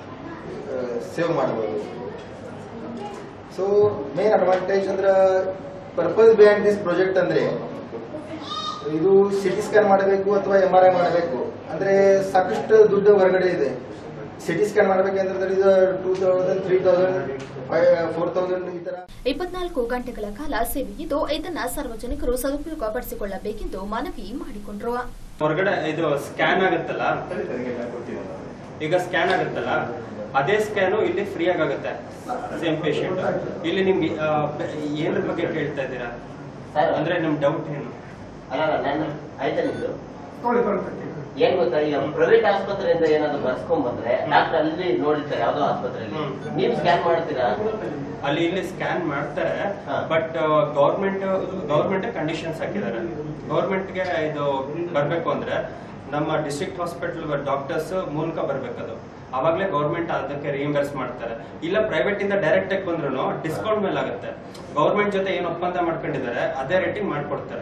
Speaker 8: ಸೇವ್ ಮಾಡ್ಬೋದು ಸೊ ಮೇನ್ ಅಡ್ವಾಂಟೇಜ್ ಅಂದ್ರೆ ಪರ್ಪಸ್ ಬಿಹೈಂಡ್ ದಿಸ್ ಪ್ರಾಜೆಕ್ಟ್ ಅಂದ್ರೆ ಇದು ಸಿಟಿ ಸ್ಕ್ಯಾನ್ ಮಾಡಬೇಕು ಅಥವಾ ಎಂ ಆರ್ ಐ ಮಾಡಬೇಕು ಅಂದ್ರೆ ಸಾಕಷ್ಟು ದುಡ್ಡು ಹೊರಗಡೆ ಇದೆ ಸಿಟಿ ಸ್ಕ್ಯಾನ್ ಮಾಡಬೇಕಂದ್ರೆ ಇದು two thousand three thousand five four thousand ಈ ತರ
Speaker 1: ಇಪ್ಪತ್ನಾಲ್ಕು ಗಂಟೆಗಳ ಕಾಲ ಸೇವೆಯಿದ್ದು ಇದನ್ನು ಸಾರ್ವಜನಿಕರು ಸದುಪಯೋಗಪಡಿಸಿಕೊಳ್ಳಬೇಕೆಂದು ಮನವಿ ಮಾಡಿಕೊಂಡರು
Speaker 9: ಹೊರಗಡೆ ಇದು ಸ್ಕ್ಯಾನ್ ಆಗುತ್ತಲ್ಲ ಈಗ ಸ್ಕ್ಯಾನ್ ಆಗುತ್ತಲ್ಲ ಅದೇ ಸ್ಕ್ಯಾನು ಇಲ್ಲಿ ಫ್ರೀ ಆಗುತ್ತೆ ಸೇಮ್ ಪೇಷಂಟ್ ಇಲ್ಲಿ ನಿಮ್ಗೆ ಆ, ಬೆ- ಏನ್ರ ಬಗ್ಗೆ ಕೇಳ್ತಾ ಇದ್ದೀರಾ ಅಂದ್ರೆ ನಿಮ್ ಡೌಟ್ ಏನು
Speaker 10: ಅಲ್ಲ ಅಲ್ಲ, ನಾನು ಆಯ್ತಾ ನಿಮ್ದು ಏನ್ ಗೊತ್ತಾ ಈಗ ಪ್ರೈವೇಟ್ ಆಸ್ಪತ್ರೆಯಿಂದ ಏನಾದ್ರು ಬರ್ಸ್ಕೊಂಡ್ ಬಂದ್ರೆ ಡಾಕ್ಟರ್ ಅಲ್ಲಿ ನೋಡಿರ್ತಾರೆ ಯಾವ್ದೋ ಆಸ್ಪತ್ರೆಯಲ್ಲಿ
Speaker 9: ಹ್ಮ್.
Speaker 10: ನೀವ್ ಸ್ಕ್ಯಾನ್ ಮಾಡ್ತೀರಾ
Speaker 9: ಅಲ್ಲಿ ಇಲ್ಲಿ ಸ್ಕ್ಯಾನ್ ಮಾಡ್ತಾರೆ
Speaker 10: ಹಾ.
Speaker 9: ಬಟ್ ಗೌರ್ಮೆಂಟ್ ಗೌರ್ಮೆಂಟ್ ಕಂಡೀಷನ್ಸ್ ಹಾಕಿದ್ದಾರೆ ಗೌರ್ಮೆಂಟ್ಗೆ ಇದು ಬರ್ಬೇಕು ಅಂದ್ರೆ ನಮ್ಮ ಡಿಸ್ಟ್ರಿಕ್ಟ್ ಹಾಸ್ಪಿಟಲ್ ಡಾಕ್ಟರ್ಸ್ ಮೂಲಕ ಬರ್ಬೇಕದು ಅವಾಗಲೇ ಗೌರ್ಮೆಂಟ್ ಅದಕ್ಕೆ ರಿಇಂಬರ್ಸ್ ಮಾಡ್ತಾರೆ ಇಲ್ಲ ಪ್ರೈವೇಟ್ ಇಂದ ಡೈರೆಕ್ಟ್ ಆಗಿ ಬಂದ್ರು ಡಿಸ್ಕೌಂಟ್ ಮೇಲೆ ಆಗುತ್ತೆ ಗೌರ್ಮೆಂಟ್ ಜೊತೆ ಏನು ಒಪ್ಪಂದ ಮಾಡ್ಕೊಂಡಿದ್ದಾರೆ ಅದೇ ರೇಟಿಂಗ್ ಮಾಡ್ಕೊಡ್ತಾರೆ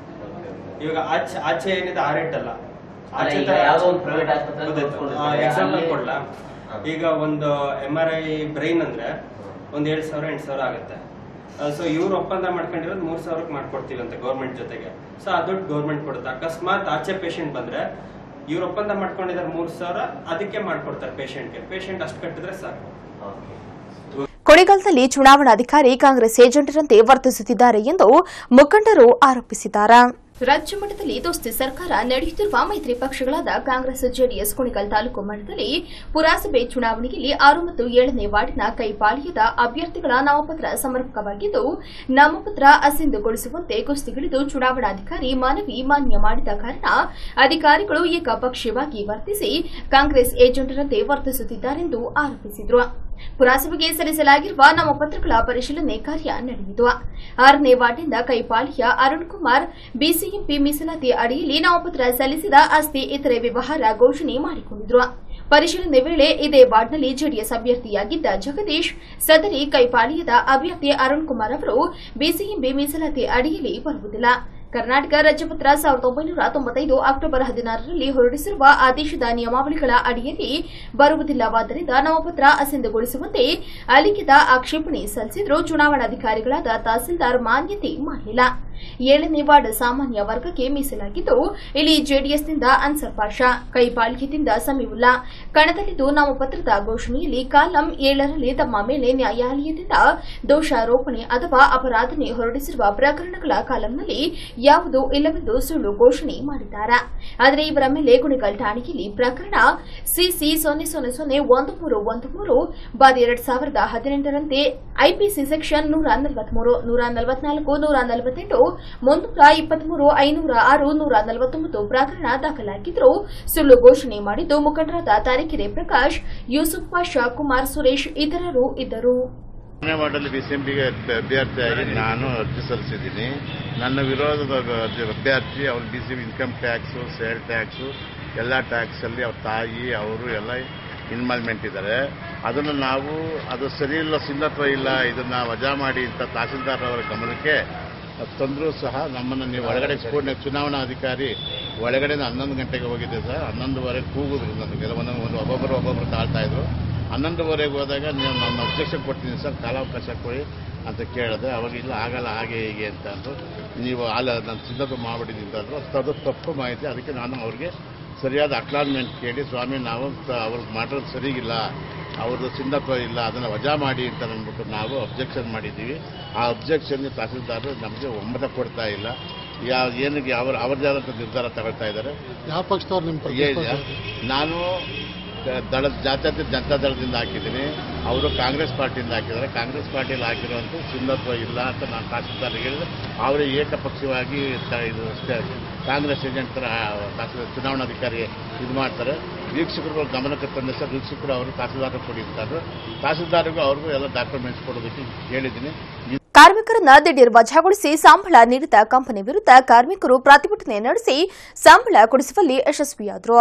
Speaker 9: ಇವಾಗ ಆಚೆ ಆಚೆ ಏನಿದೆ ಆ ರೇಟ್ ಅಲ್ಲ
Speaker 10: ಅಲ್ಲ, ಈಗ ಯಾವ್ದೋ ಒಂದು private ಆಸ್ಪತ್ರೆಯಲ್ಲಿ ತೋರ್ಸ್ಕೊಂಡಿರ್ತಾರೆ.
Speaker 9: ಎಕ್ಸಾಂಪಲ್
Speaker 10: ಅಲ್ಲಿ-
Speaker 9: ಕೊಡ್ಲಾ ಈಗ ಒಂದು ಎಂ ಆರ್ ಐ ಬ್ರೈನ್ ಅಂದ್ರೆ ಒಂದ್ ಏಳ್ ಸಾವಿರ ಎಂಟು ಸಾವಿರ ಆಗುತ್ತೆ ಸೊ ಇವ್ರು ಒಪ್ಪಂದ ಮಾಡ್ಕೊಂಡಿರೋದು ಮೂರ್ ಸಾವಿರಕ್ಕೆ ಮಾಡ್ಕೊಡ್ತೀವಿ ಅಂತ ಗೌರ್ಮೆಂಟ್ ಜೊತೆಗೆ ಸೊ ಆ ದುಡ್ಡು ಗೌರ್ಮೆಂಟ್ ಕೊಡುತ್ತೆ ಅಕಸ್ಮಾತ್ ಆಚೆ ಪೇಷಂಟ್ ಬಂದ್ರೆ ಇವ್ರು ಒಪ್ಪಂದ ಮಾಡ್ಕೊಂಡಿದ್ದಾರೆ ಮೂರ್ ಸಾವಿರ ಅದಕ್ಕೆ ಮಾಡ್ಕೊಡ್ತಾರೆ ಪೇಷಂಟ್ಗೆ ಪೇಷಂಟ್ ಅಷ್ಟು ಕಟ್ಟಿದ್ರೆ ಸಾಕು
Speaker 1: ಕೊನೆಗಾಲದಲ್ಲಿ ಚುನಾವಣಾಧಿಕಾರಿ ಕಾಂಗ್ರೆಸ್ ಏಜೆಂಟರಂತೆ ವರ್ತಿಸುತ್ತಿದ್ದಾರೆ ಎಂದು ಮುಖಂಡರು ಆರೋಪಿಸಿದ್ದಾರೆ ರಾಜ್ಯ ಮಟ್ಟದಲ್ಲಿ ದೋಸ್ತಿ ಸರ್ಕಾರ ನಡೆಯುತ್ತಿರುವ ಮೈತ್ರಿ ಪಕ್ಷಗಳಾದ ಕಾಂಗ್ರೆಸ್ ಜೆಡಿಎಸ್ ಕುಣಿಗಲ್ ತಾಲೂಕು ಮಟ್ಟದಲ್ಲಿ ಪುರಸಭೆ ಚುನಾವಣೆಯಲ್ಲಿ ಆರು ಮತ್ತು ಏಳನೇ ವಾರ್ಡಿನ ಕೈಪಾಳ್ಯದ ಅಭ್ಯರ್ಥಿಗಳ ನಾಮಪತ್ರ ಸಮರ್ಪಕವಾಗಿದ್ದು ನಾಮಪತ್ರ ಅಸಿಂಧುಗೊಳಿಸುವಂತೆ ಕುಸ್ತಿಗಿಳಿದು ಚುನಾವಣಾಧಿಕಾರಿ ಮನವಿ ಮಾನ್ಯ ಮಾಡಿದ ಕಾರಣ ಅಧಿಕಾರಿಗಳು ಏಕಪಕ್ಷೀಯವಾಗಿ ವರ್ತಿಸಿ ಕಾಂಗ್ರೆಸ್ ಏಜೆಂಟರಂತೆ ವರ್ತಿಸುತ್ತಿದ್ದಾರೆಂದು ಆರೋಪಿಸಿದರು ಪುರಸಭೆಗೆ ಸಲ್ಲಿಸಲಾಗಿರುವ ನಾಮಪತ್ರಗಳ ಪರಿಶೀಲನೆ ಕಾರ್ಯ ನಡೆಯಿತು ಆರನೇ ವಾರ್ಡ್ನಿಂದ ಕೈಪಾಳ್ಯ ಅರುಣ್ ಕುಮಾರ್ ಬಿಸಿಎಂಪಿ ಮೀಸಲಾತಿ ಅಡಿಯಲ್ಲಿ ನಾಮಪತ್ರ ಸಲ್ಲಿಸಿದ ಆಸ್ತಿ ಇತರೆ ವ್ಯವಹಾರ ಘೋಷಣೆ ಮಾಡಿಕೊಂಡಿದ್ರು ಪರಿಶೀಲನೆ ವೇಳೆ ಇದೇ ವಾರ್ಡ್ನಲ್ಲಿ ಜೆಡಿಎಸ್ ಅಭ್ಯರ್ಥಿಯಾಗಿದ್ದ ಜಗದೀಶ್ ಸದರಿ ಕೈಪಾಳ್ಯದ ಅಭ್ಯರ್ಥಿ ಅರುಣ್ ಕುಮಾರ್ ಅವರು ಬಿಸಿಎಂಪಿ ಮೀಸಲಾತಿ ಅಡಿಯಲ್ಲಿ ಬರುವುದಿಲ್ಲ ಕರ್ನಾಟಕ ರಾಜ್ಯಪತ್ರ ಸಾವಿರದ ಒಂಬೈನೂರ ತೊಂಬತ್ತೈದು ಅಕ್ಟೋಬರ್ ಹದಿನಾರರಲ್ಲಿ ಹೊರಡಿಸಿರುವ ಆದೇಶದ ನಿಯಮಾವಳಿಗಳ ಅಡಿಯಲ್ಲಿ ಬರುವುದಿಲ್ಲವಾದ್ದರಿಂದ ನಾಮಪತ್ರ ಅಸಿಂಧುಗೊಳಿಸುವಂತೆ ಅಲಿಖಿತ ಆಕ್ಷೇಪಣೆ ಸಲ್ಲಿಸಿದರೂ ಚುನಾವಣಾಧಿಕಾರಿಗಳಾದ ತಹಸೀಲ್ದಾರ್ ಮಾನ್ಯತೆ ಮಾಡಲಿಲ್ಲ ಏಳನೇ ವಾರ್ಡ್ ಸಾಮಾನ್ಯ ವರ್ಗಕ್ಕೆ ಮೀಸಲಾಗಿದ್ದು ಇಲ್ಲಿ ಜೆಡಿಎಸ್ನಿಂದ ಅನ್ಸರ್ ಪಾಷಾ ಕೈಪಾಳ್ಯದಿಂದ ಸಮೀವುಲ್ಲಾ ಕಣದಲ್ಲಿದ್ದು ನಾಮಪತ್ರದ ಘೋಷಣೆಯಲ್ಲಿ ಕಾಲಂ ಏಳರಲ್ಲಿ ತಮ್ಮ ಮೇಲೆ ನ್ಯಾಯಾಲಯದಿಂದ ದೋಷಾರೋಪಣೆ ಅಥವಾ ಅಪರಾಧನೆ ಹೊರಡಿಸಿರುವ ಪ್ರಕರಣಗಳ ಕಾಲಂನಲ್ಲಿ ಯಾವುದೂ ಇಲ್ಲವೆಂದು ಸುಳ್ಳು ಘೋಷಣೆ ಮಾಡಿದ್ದಾರೆ ಆದರೆ ಇವರ ಮೇಲೆ ಕುಣಿಗಲ್ ಠಾಣೆಯಲ್ಲಿ ಪ್ರಕರಣ ಸಿಸಿ ಸೊನ್ನೆ ಸೊನ್ನೆ ಸೊನ್ನೆ ಒಂದು ಮೂರು ಒಂದು ಮೂರು ಬಾರಿ ಎರಡ್ ಸಾವಿರದ ಹದಿನೆಂಟರಂತೆ ಐಪಿಸಿ ಸೆಕ್ಷನ್ ನೂರ ನಲವತ್ಮೂರು ನೂರ ನಲವತ್ನಾಲ್ಕು ನೂರ ನಲವತ್ತೆಂಟು ಮುನ್ನೂರ ಇಪ್ಪತ್ಮೂರು ಐನೂರ ಆರು ನೂರ ನಲವತ್ತೊಂಬತ್ತು ಪ್ರಕರಣ ದಾಖಲಾಗಿದ್ದರೂ ಸುಳ್ಳು ಘೋಷಣೆ ಮಾಡಿದ್ದು ಮುಖಂಡರಾದ ತಾರೀಕೆರೆ ಪ್ರಕಾಶ್ ಯೂಸುಫ್ ಪಾಷಾ ಕುಮಾರ್ ಸುರೇಶ್ ಇತರರು ಇದ್ದರು
Speaker 11: ಮನೆ ವಾರ್ಡಲ್ಲಿ ಬಿ ಸಿ ಎಂ ಪಿಗೆ ಅಭ್ಯರ್ಥಿಯಾಗಿ ನಾನು ಅರ್ಜಿ ಸಲ್ಲಿಸಿದ್ದೀನಿ ನನ್ನ ವಿರೋಧದ ಅಭ್ಯ- ಅಭ್ಯರ್ಥಿ ಅವ್ರು B C income tax sale tax ಎಲ್ಲ ಟ್ಯಾಕ್ಸಲ್ಲಿ ಅವ್ರ ತಾಯಿ ಅವರು ಎಲ್ಲ ಇನ್ವಾಲ್ವ್ಮೆಂಟ್ ಇದ್ದಾರೆ ಅದನ್ನು ನಾವು ಅದು ಸರಿ ಇಲ್ಲ ಸಿಂಧತ್ವ ಇಲ್ಲ ಇದನ್ನು ವಜಾ ಮಾಡಿ ಅಂತ ತಹಸೀಲ್ದಾರ್ ಅವರ ಗಮನಕ್ಕೆ ತಂದರೂ ಸಹ ನಮ್ಮನ್ನು ನೀವು ಒಳಗಡೆ ಸ್ಕೂಲ್ನ ಚುನಾವಣಾ ಅಧಿಕಾರಿ ಒಳಗಡೆ ಹನ್ನೊಂದು ಗಂಟೆಗೆ ಹೋಗಿದ್ದೆ ಸರ್ ಹನ್ನೊಂದುವರೆಗೆ ಕೂಗಿದ್ರು ನನಗೆ ಒಂದೊಂದು ಒಂದು ಒಬ್ಬೊಬ್ಬರು ಒಬ್ಬೊಬ್ಬರು ತಾಳ್ತಾ ಇದ್ರು ಹನ್ನೊಂದುವರೆಗೆ ಹೋದಾಗ ನೀವು ನಾನು ಅಬ್ಜೆಕ್ಷನ್ ಕೊಡ್ತೀನಿ ಸರ್ ಕಾಲಾವಕಾಶ ಕೊಡಿ ಅಂತ ಕೇಳಿದೆ ಅವಾಗ ಇಲ್ಲ ಆಗಲ್ಲ ಹಾಗೆ ಹೀಗೆ ಅಂತ ಅಂದು ನೀವು ಅಲ್ಲ ನಾನು ಸಿದ್ಧತೆ ಮಾಡಿಬಿಟ್ಟಿದ್ದೀನಿ ಅಂದರು ಅದು ತಪ್ಪು ಮಾಹಿತಿ ಅದಕ್ಕೆ ನಾನು ಅವ್ರಿಗೆ ಸರಿಯಾದ ಅಕ್ಲಾನ್ಮೆಂಟ್ ಕೇಳಿ ಸ್ವಾಮಿ ನಾವು ತ- ಅವ್ರಿಗೆ ಮಾಡೋದು ಸರಿಗಿಲ್ಲ ಅವ್ರದ್ದು ಸಿಂಧತ್ವ ಇಲ್ಲ ಅದನ್ನು ವಜಾ ಮಾಡಿ ಅಂತ ಅಂದ್ಬಿಟ್ಟು ನಾವು ಅಬ್ಜೆಕ್ಷನ್ ಮಾಡಿದ್ದೀವಿ ಆ ಅಬ್ಜೆಕ್ಷನ್ಗೆ ತಹಸೀಲ್ದಾರ್ ನಮಗೆ ಒಮ್ಮತ ಕೊಡ್ತಾ ಇಲ್ಲ ಯಾವ ಏನಿಗೆ ಅವ್ರ ಅವ್ರದ್ದೇ ಆದಂಥ ನಿರ್ಧಾರ ತಗೊಳ್ತಾ ಇದ್ದಾರೆ
Speaker 12: ಯಾವ ಪಕ್ಷದವ್ರು ನಿಮ್ಮ
Speaker 11: ಏನಿದೆ? ನಾನು ದಳ ಜಾತ್ಯತೀತ ಜನತಾ ದಳದಿಂದ ಹಾಕಿದ್ದೀನಿ ಅವರು ಕಾಂಗ್ರೆಸ್ ಪಾರ್ಟಿಯಿಂದ ಹಾಕಿದ್ದಾರೆ ಕಾಂಗ್ರೆಸ್ ಪಾರ್ಟಿಯಲ್ಲಿ ಹಾಕಿರುವಂಥ ಸಿಂಧತ್ವ ಇಲ್ಲ ಅಂತ ನಾನು ತಹಸೀಲ್ದಾರ್ಗೆ ಹೇಳಿದೆ ಅವರೇ ಏಕಪಕ್ಷವಾಗಿ ತ- ಇದು ಸ್ಟೇ- ಕಾಂಗ್ರೆಸ್ ಏಜೆಂಟ್ ಥರ ತಹಸೀಲ್ದಾರ್ ಚುನಾವಣಾಧಿಕಾರಿ ಇದು ಮಾಡ್ತಾರೆ ವೀಕ್ಷಕರುಗಳು ಗಮನಕ್ಕೆ ತಂದ ಸರ್ ವೀಕ್ಷಕರು ಅವರು ತಹಸೀಲ್ದಾರ್ ಕೊಡಿರ್ತಾರೆ ತಹಸೀಲ್ದಾರ್ಗೂ ಅವ್ರಿಗೂ ಎಲ್ಲ ಡಾಕ್ಯುಮೆಂಟ್ಸ್ ಕೊಡೋದಕ್ಕೆ ಹೇಳಿದ್ದೀನಿ
Speaker 1: ಕಾರ್ಮಿಕರನ್ನ ದಿಢೀರ್ ವಜಾಗೊಳಿಸಿ ಸಂಬಳ ನೀಡಿದ ಕಂಪನಿ ವಿರುದ್ಧ ಕಾರ್ಮಿಕರು ಪ್ರತಿಭಟನೆ ನಡೆಸಿ ಸಂಬಳ ಕೊಡಿಸುವಲ್ಲಿ ಯಶಸ್ವಿಯಾದರು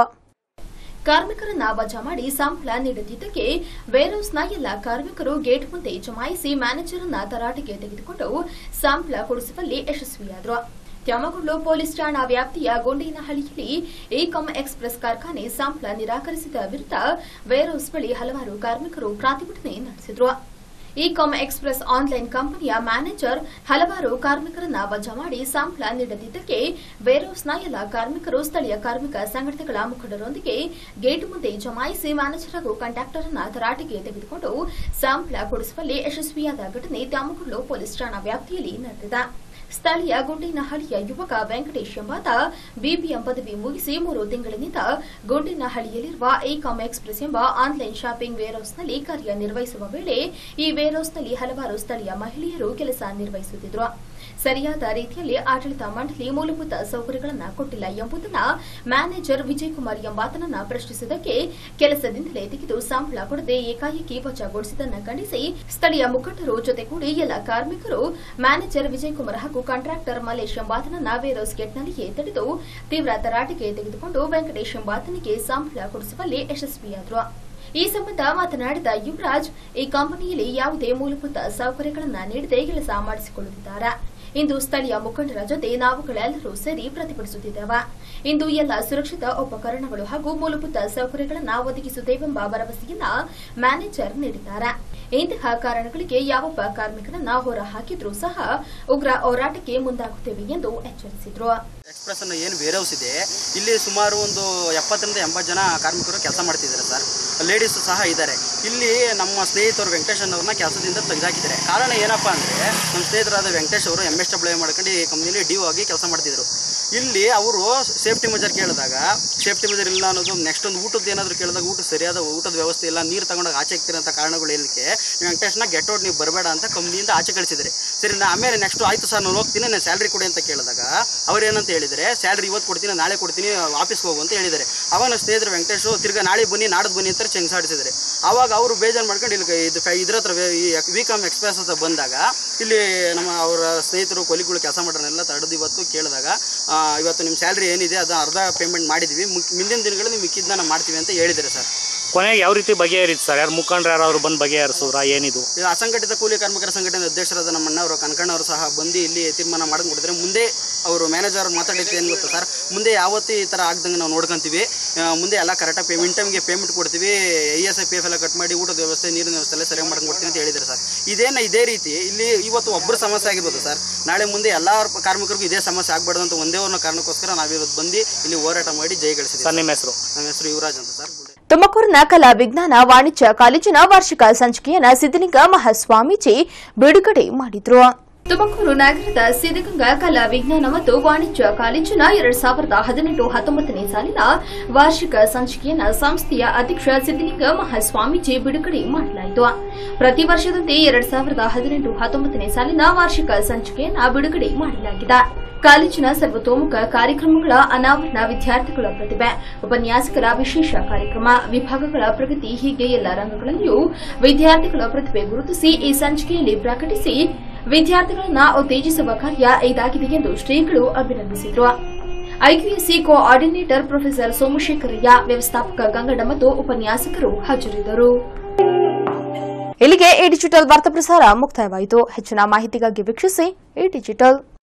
Speaker 1: ಕಾರ್ಮಿಕರನ್ನ ವಜಾ ಮಾಡಿ ಸಂಬಳ ನೀಡದಿದ್ದಕ್ಕೆ ವೇರ್ಹೌಸ್ನ ಎಲ್ಲ ಕಾರ್ಮಿಕರು ಗೇಟ್ ಮುಂದೆ ಜಮಾಯಿಸಿ ಮ್ಯಾನೇಜರ್ನ ತರಾಟೆಗೆ ತೆಗೆದುಕೊಂಡು ಸಂಬಳ ಕೊಡಿಸುವಲ್ಲಿ ಯಶಸ್ವಿಯಾದರು ತ್ಯಾಮಗೊಂಡು ಪೊಲೀಸ್ ಠಾಣಾ ವ್ಯಾಪ್ತಿಯ ಗೊಂಡೇನಹಳ್ಳಿಯಲ್ಲಿ ಏಕಂ ಎಕ್ಸ್ಪ್ರೆಸ್ ಕಾರ್ಖಾನೆ ಸಂಬಳ ನಿರಾಕರಿಸಿದ ವಿರುದ್ಧ ವೇರ್ಹೌಸ್ ಬಳಿ ಹಲವಾರು ಕಾರ್ಮಿಕರು ಪ್ರತಿಭಟನೆ ನಡೆಸಿದರು ಇಕಾಮ್ ಎಕ್ಸ್ಪ್ರೆಸ್ ಆನ್ಲೈನ್ ಕಂಪನಿಯ ಮ್ಯಾನೇಜರ್ ಹಲವಾರು ಕಾರ್ಮಿಕರನ್ನ ವಜಾ ಮಾಡಿ ಸಂಬಳ ನೀಡದಿದ್ದಕ್ಕೆ ವೇರ್ಹೌಸ್ನ ಎಲ್ಲ ಕಾರ್ಮಿಕರು ಸ್ಥಳೀಯ ಕಾರ್ಮಿಕ ಸಂಘಟನೆಗಳ ಮುಖಂಡರೊಂದಿಗೆ ಗೇಟ್ ಮುಂದೆ ಜಮಾಯಿಸಿ ಮ್ಯಾನೇಜರ್ ಹಾಗೂ ಕಂಡಕ್ಟರ್ ಅನ್ನ ತರಾಟೆಗೆ ತೆಗೆದುಕೊಂಡು ಸಂಬಳ ಕೊಡಿಸುವಲ್ಲಿ ಯಶಸ್ವಿಯಾದ ಘಟನೆ ತ್ಯಾಮಗುಡ್ಲು ಪೊಲೀಸ್ ಠಾಣಾ ವ್ಯಾಪ್ತಿಯಲ್ಲಿ ನಡೆದಿದೆ ಸ್ಥಳೀಯ ಗುಂಡಿನಹಳ್ಳಿಯ ಯುವಕ ವೆಂಕಟೇಶ್ ಎಂಬಾತ ಬಿಬಿಎಂ ಪದವಿ ಮುಗಿಸಿ ಮೂರು ತಿಂಗಳಿನಿಂದ ಗುಂಡಿನಹಳ್ಳಿಯಲ್ಲಿರುವ ಏಕಾಮ್ ಎಕ್ಸ್ಪ್ರೆಸ್ ಎಂಬ ಆನ್ಲೈನ್ ಶಾಪಿಂಗ್ ವೇರ್ಹೌಸ್ನಲ್ಲಿ ಕಾರ್ಯನಿರ್ವಹಿಸುವ ವೇಳೆ ಈ ವೇರ್ಹೌಸ್ನಲ್ಲಿ ಹಲವಾರು ಸ್ಥಳೀಯ ಮಹಿಳೆಯರು ಕೆಲಸ ನಿರ್ವಹಿಸುತ್ತಿದ್ದರು ಸರಿಯಾದ ರೀತಿಯಲ್ಲಿ ಆಡಳಿತ ಮಂಡಳಿ ಮೂಲಭೂತ ಸೌಕರ್ಯಗಳನ್ನು ಕೊಟ್ಟಿಲ್ಲ ಎಂಬುದನ್ನು ಮ್ಯಾನೇಜರ್ ವಿಜಯ್ ಕುಮಾರ್ ಎಂಬಾತನನ್ನ ಪ್ರಶ್ನಿಸಿದ್ದಕ್ಕೆ ಕೆಲಸದಿಂದಲೇ ತೆಗೆದು ಸಂಬಳ ಕೊಡದೆ ಏಕಾಏಕಿ ವಜಾಗೊಳಿಸಿದ್ದನ್ನು ಖಂಡಿಸಿ ಸ್ಥಳೀಯ ಮುಖಂಡರು ಜೊತೆಗೂಡಿ ಎಲ್ಲ ಕಾರ್ಮಿಕರು ಮ್ಯಾನೇಜರ್ ವಿಜಯ್ ಕುಮಾರ್ ಹಾಗೂ ಕಾಂಟ್ರಾಕ್ಟರ್ ಮಲೇಶ್ ಎಂಬಾತನನ್ನ ವೇರೋಸ್ ಗೇಟ್ನಲ್ಲಿಯೇ ತಡೆದು ತೀವ್ರ ತರಾಟೆಗೆ ತೆಗೆದುಕೊಂಡು ವೆಂಕಟೇಶ್ ಎಂಬಾತನಿಗೆ ಸಂಬಳ ಕೊಡಿಸುವಲ್ಲಿ ಯಶಸ್ವಿಯಾದರು ಈ ಸಂಬಂಧ ಮಾತನಾಡಿದ ಯುವರಾಜ್ ಈ ಕಂಪನಿಯಲ್ಲಿ ಯಾವುದೇ ಮೂಲಭೂತ ಸೌಕರ್ಯಗಳನ್ನು ನೀಡದೆ ಕೆಲಸ ಮಾಡಿಸಿಕೊಳ್ಳುತ್ತಿದ್ದಾರೆ ಇಂದು ಸ್ಥಳೀಯ ಮುಖಂಡರ ಜೊತೆ ನಾವುಗಳೆಲ್ಲರೂ ಸೇರಿ ಪ್ರತಿಭಟಿಸುತ್ತಿದ್ದೇವೆ ಇಂದು ಎಲ್ಲ ಸುರಕ್ಷಿತ ಉಪಕರಣಗಳು ಹಾಗೂ ಮೂಲಭೂತ ಸೌಕರ್ಯಗಳನ್ನು ಒದಗಿಸುತ್ತೇವೆಂಬ ಭರವಸೆಯನ್ನ ಮ್ಯಾನೇಜರ್ ನೀಡಿದ್ದಾರೆ ಇಂತಹ ಕಾರಣಗಳಿಗೆ ಯಾವೊಬ್ಬ ಕಾರ್ಮಿಕರನ್ನ ಹೊರ ಹಾಕಿದ್ರೂ ಸಹ ಉಗ್ರ ಹೋರಾಟಕ್ಕೆ ಮುಂದಾಗುತ್ತೇವೆ ಎಂದು ಎಚ್ಚರಿಸಿದರು
Speaker 13: ಎಕ್ಸ್ಪ್ರೆಸ್ ಅನ್ನೋ ಏನು ವೇರ್ ಹೌಸ್ ಇದೆ ಇಲ್ಲಿ ಸುಮಾರು ಒಂದು ಎಪ್ಪತ್ತರಿಂದ ಎಂಬತ್ತು ಜನ ಕಾರ್ಮಿಕರು ಕೆಲಸ ಮಾಡ್ತಿದ್ದಾರೆ ಸರ್ ಲೇಡೀಸ್ ಸಹ ಇದ್ದಾರೆ ಇಲ್ಲಿ ನಮ್ಮ ಸ್ನೇಹಿತರು ವೆಂಕಟೇಶ್ ಅನ್ನೋರನ್ನ ಕೆಲಸದಿಂದ ತೆಗೆದಾಕಿದ್ದಾರೆ ಕಾರಣ ಏನಪ್ಪ ಅಂದರೆ ನಮ್ಮ ಸ್ನೇಹಿತರಾದ ವೆಂಕಟೇಶ್ ಅವರು ಎಮ್ ಎಸ್ ಡಬ್ಲ್ಯೂ ಮಾಡ್ಕೊಂಡು ಈ ಕಂಪ್ನಿಲಿ ಡಿ ಆಗಿ ಕೆಲಸ ಮಾಡ್ತಿದ್ರು ಇಲ್ಲಿ ಅವರು ಸೇಫ್ಟಿ ಮೆಜರ್ ಕೇಳಿದಾಗ ಸೇಫ್ಟಿ ಮೆಜರ್ ಇಲ್ಲ ಅನ್ನೋದು ನೆಕ್ಸ್ಟ್ ಒಂದು ಊಟದ ಏನಾದರೂ ಕೇಳಿದಾಗ ಊಟ ಸರಿಯಾದ ಊಟದ ವ್ಯವಸ್ಥೆ ಇಲ್ಲ ನೀರು ತಗೊಂಡಾಗ ಆಚೆ ಇಕ್ತಿರೋಂಥ ಕಾರಣಗಳು ಹೇಳಲಿಕ್ಕೆ ವೆಂಕಟೇಶ್ನ ಗೆಟ್ ಔಟ್ ನೀವು ಬರಬೇಡ ಅಂತ ಕಂಪ್ನಿಯಿಂದ ಆಚೆ ಕಳಿಸಿದ್ರೆ ಸರಿ ನಾ ಆಮೇಲೆ ನೆಕ್ಸ್ಟ್ ಆಯ್ತು ಸರ್ ನಾನು ಹೋಗ್ತೀನಿ ನಾನು ಸ್ಯಾಲ್ರಿ ಕೊಡಿ ಅಂತ ಕೇಳಿದಾಗ ಅವ್ರು ಏನಂತ ಹೇಳಿದರೆ ಸ್ಯಾಲ್ರಿ ಇವತ್ತು ಕೊಡ್ತೀನಿ ನಾಳೆ ಕೊಡ್ತೀನಿ ಆಫೀಸ್ಗೆ ಹೋಗು ಅಂತ ಹೇಳಿದ್ದಾರೆ ಅವಾಗ ನನ್ನ ಸ್ನೇಹಿತರು ವೆಂಕಟೇಶು ತಿರ್ಗಾ ನಾಳೆ ಬನ್ನಿ ನಾಡದ್ ಬನ್ನಿ ಅಂತ ಚೆಂಗ್ಸಾಡಿಸಿದ್ದಾರೆ ಅವಾಗ ಅವರು ಬೇಜಾರು ಮಾಡ್ಕೊಂಡು ಇಲ್ಲಿ ಇದು ಫೈ- ಇದ್ರ ಹತ್ರ ವಿ- ಈ ವಿಕಾಮ್ ಎಕ್ಸ್ಪ್ರೆಸ್ ಅಂತ ಬಂದಾಗ ಇಲ್ಲಿ ನಮ್ಮ ಅವರ ಸ್ನೇಹಿತರು ಕೊಲಿಗಳು ಕೆಲಸ ಮಾಡೋರೆಲ್ಲ ತಡೆದು ಇವತ್ತು ಕೇಳಿದಾಗ ಆ, ಇವತ್ತು ನಿಮ್ಮ ಸ್ಯಾಲ್ರಿ ಏನಿದೆ ಅದು ಅರ್ಧ ಪೇಮೆಂಟ್ ಮಾಡಿದ್ದೀವಿ ಮುಕ್- ಮುಂದಿನ ದಿನಗಳಲ್ಲಿ ಮಿಕ್ಕಿದ್ದನ್ನ ನಾವು ಮಾಡ್ತೀವಿ ಅಂತ ಹೇಳಿದ್ದಾರೆ ಸರ್
Speaker 7: ಕೊನೆಗೆ ಯಾವ ರೀತಿ ಬಗೆಹರಿತು ಸರ್ ಯಾರು ಮುಖಂಡ್ರು ಯಾರು ಬಂದು ಬಗೆಹರಿಸಿದ್ರ ಏನಿದು
Speaker 13: ಇದು ಅಸಂಘಟಿತ ಕೂಲಿ ಕಾರ್ಮಿಕರ ಸಂಘಟನೆ ಅಧ್ಯಕ್ಷರಾದ ನಮ್ಮ ಅಣ್ಣವರು ಕನಕಣ್ಣವರು ಸಹ ಬಂದು ಇಲ್ಲಿ ತೀರ್ಮಾನ ಮಾಡೋದು ಕೊಟ್ಟಿದ್ರೆ ಮುಂದೆ ಅವರು ಮ್ಯಾನೇಜರ್ ಮಾತಾಡಿದ್ದು ಏನು ಗೊತ್ತಾ ಸರ್ ಮುಂದೆ ಯಾವತ್ತೂ ಈ ಥರ ಆಗ್ದಂಗೆ ನಾವು ನೋಡ್ಕೊಂತೀವಿ ಆ, ಮುಂದೆ ಎಲ್ಲ ಕರೆಕ್ಟಾಗಿ ಪೇಮೆಂಟ್ ಟೈಮ್ಗೆ ಪೇಮೆಂಟ್ ಕೊಡ್ತೀವಿ E S I P F ಎಲ್ಲ ಕಟ್ ಮಾಡಿ ಊಟದ ವ್ಯವಸ್ಥೆ ನೀರಿನ ವ್ಯವಸ್ಥೆ ಎಲ್ಲ ಸರಿಯಾಗಿ ಮಾಡ್ಕೊಂಡು ಕೊಡ್ತೀವಿ ಅಂತ ಹೇಳಿದ್ದಾರೆ ಸರ್ ಇದೇನ ಇದೇ ರೀತಿ ಇಲ್ಲಿ ಇವತ್ತು ಒಬ್ಬರು ಸಮಸ್ಯೆ ಆಗಿರ್ಬೋದು ಸರ್ ನಾಳೆ ಮುಂದೆ ಎಲ್ಲ ಕಾರ್ಮಿಕರಿಗೂ ಇದೇ ಸಮಸ್ಯೆ ಆಗ್ಬಾರ್ದು ಅಂತ ಒಂದೇ ಒಂದು ಕಾರಣಕ್ಕೋಸ್ಕರ ನಾವು ಇವತ್ತು ಬಂದು ಇಲ್ಲಿ ಹೋರಾಟ ಮಾಡಿ ಜಯಗಳಿಸಿದ್ದೀವಿ
Speaker 7: ಸರ್ ನಿಮ್ಮ ಹೆಸರು
Speaker 13: ನಮ್ಮ ಹೆಸರು ಯುವರಾಜ್ ಅಂತ ಸರ್
Speaker 1: ತುಮಕೂರಿನ ಕಲಾ ವಿಜ್ಞಾನ ವಾಣಿಜ್ಯ ಕಾಲೇಜಿನ ವಾರ್ಷಿಕ ಸಂಚಿಕೆಯನ್ನ ಸಿದ್ದಲಿಂಗ ಮಹಾಸ್ವಾಮೀಜಿ ಬಿಡುಗಡೆ ಮಾಡಿದ್ರು ತುಮಕೂರು ನಗರದ ಸಿದ್ದಗಂಗಾ ಕಲಾ ವಿಜ್ಞಾನ ಮತ್ತು ವಾಣಿಜ್ಯ ಕಾಲೇಜಿನ ಎರಡ್ ಸಾವಿರದ ಹದಿನೆಂಟು ಹತ್ತೊಂಬತ್ತನೇ ಸಾಲಿನ ವಾರ್ಷಿಕ ಸಂಚಿಕೆಯನ್ನ ಸಂಸ್ಥೆಯ ಅಧ್ಯಕ್ಷ ಸಿದ್ದಲಿಂಗ ಮಹಾಸ್ವಾಮೀಜಿ ಬಿಡುಗಡೆ ಮಾಡಲಾಯಿತು ಪ್ರತಿ ವರ್ಷದಂತೆ ಎರಡ್ ಸಾವಿರದ ಹದಿನೆಂಟು ಹತ್ತೊಂಬತ್ತನೇ ಸಾಲಿನ ವಾರ್ಷಿಕ ಸಂಚಿಕೆಯನ್ನ ಬಿಡುಗಡೆ ಮಾಡಲಾಗಿದೆ ಕಾಲೇಜಿನ ಸರ್ವತೋಮುಖ ಕಾರ್ಯಕ್ರಮಗಳ ಅನಾವರಣ ವಿದ್ಯಾರ್ಥಿಗಳ ಪ್ರತಿಭೆ ಉಪನ್ಯಾಸಕರ ವಿಶೇಷ ಕಾರ್ಯಕ್ರಮ ವಿಭಾಗಗಳ ಪ್ರಗತಿ ಹೀಗೆ ಎಲ್ಲ ರಂಗಗಳಲ್ಲಿಯೂ ವಿದ್ಯಾರ್ಥಿಗಳ ಪ್ರತಿಭೆ ಗುರುತಿಸಿ ಈ ಸಂಚಿಕೆಯಲ್ಲಿ ಪ್ರಕಟಿಸಿ ವಿದ್ಯಾರ್ಥಿಗಳನ್ನ ಉತ್ತೇಜಿಸುವ ಕಾರ್ಯ ಇದಾಗಿದೆ ಎಂದು ಶ್ರೀಗಳು ಅಭಿನಂದಿಸಿದರು ಐಕ್ಯೂಎಸ್ಸಿ ಕೋಆರ್ಡಿನೇಟರ್ ಪ್ರೊಫೆಸರ್ ಸೋಮಶೇಖರಯ್ಯ ವ್ಯವಸ್ಥಾಪಕ ಗಂಗಡ ಮತ್ತು ಉಪನ್ಯಾಸಕರು ಹಾಜರಿದ್ದರು ಇಲ್ಲಿಗೆ ಈ ಡಿಜಿಟಲ್ ವಾರ್ತಾ ಪ್ರಸಾರ ಮುಕ್ತಾಯವಾಯಿತು ಹೆಚ್ಚಿನ ಮಾಹಿತಿಗಾಗಿ ವೀಕ್ಷಿಸಿ ಈ ಡಿಜಿಟಲ್